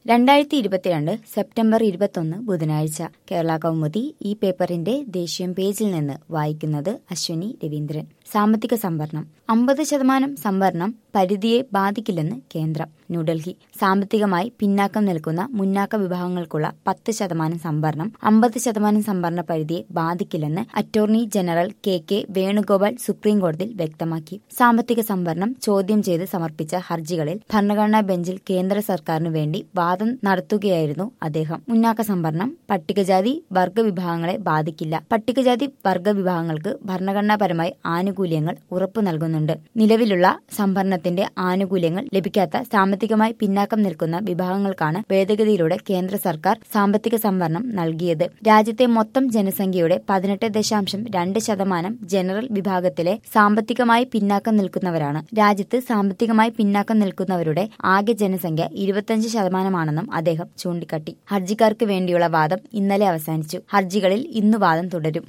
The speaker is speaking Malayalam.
രണ്ടായിരത്തി ഇരുപത്തിരണ്ട് സെപ്റ്റംബർ ഇരുപത്തൊന്ന് ബുധനാഴ്ച കേരള കൗമുദി ഈ പേപ്പറിന്റെ ദേശീയം പേജിൽ നിന്ന് വായിക്കുന്നത് അശ്വിനി രവീന്ദ്രൻ സാമ്പത്തിക സംവരണം അമ്പത് ശതമാനം സംവരണം പരിധിയെ ബാധിക്കില്ലെന്ന് കേന്ദ്രം ന്യൂഡൽഹി സാമ്പത്തികമായി പിന്നാക്കം നിൽക്കുന്ന മുന്നാക്ക വിഭാഗങ്ങൾക്കുള്ള പത്ത് ശതമാനം സംവരണം അമ്പത് ശതമാനം സംവരണ പരിധിയെ ബാധിക്കില്ലെന്ന് attorney general K K Venugopal supreme കോടതിയിൽ വ്യക്തമാക്കി സാമ്പത്തിക സംവരണം ചോദ്യം ചെയ്ത് സമർപ്പിച്ച ഹർജികളിൽ ഭരണഘടനാ ബെഞ്ചിൽ കേന്ദ്ര സർക്കാരിനു വേണ്ടി വാദം നടത്തുകയായിരുന്നു അദ്ദേഹം മുന്നാക്ക സംവരണം പട്ടികജാതി വർഗ വിഭാഗങ്ങളെ ബാധിക്കില്ല പട്ടികജാതി വർഗ വിഭാഗങ്ങൾക്ക് ഭരണഘടനാപരമായി ആനുകൂല്യങ്ങൾ ഉറപ്പു നൽകുന്നുണ്ട് നിലവിലുള്ള സംഭരണത്തിന്റെ ആനുകൂല്യങ്ങൾ ലഭിക്കാത്ത സാമ്പത്തികമായി പിന്നാക്കം നിൽക്കുന്ന വിഭാഗങ്ങൾക്കാണ് ഭേദഗതിയിലൂടെ കേന്ദ്ര സർക്കാർ സാമ്പത്തിക സംവരണം നൽകിയത് രാജ്യത്തെ മൊത്തം ജനസംഖ്യയുടെ പതിനെട്ട് ദശാംശം രണ്ട് ശതമാനം ജനറൽ വിഭാഗത്തിലെ സാമ്പത്തികമായി പിന്നാക്കം നിൽക്കുന്നവരാണ് രാജ്യത്ത് സാമ്പത്തികമായി പിന്നാക്കം നിൽക്കുന്നവരുടെ ആകെ ജനസംഖ്യ ഇരുപത്തിയഞ്ച് ശതമാനമാണെന്നും അദ്ദേഹം ചൂണ്ടിക്കാട്ടി ഹർജിക്കാർക്ക് വേണ്ടിയുള്ള വാദം ഇന്നലെ അവസാനിച്ചു ഹർജികളിൽ ഇന്നു വാദം തുടരും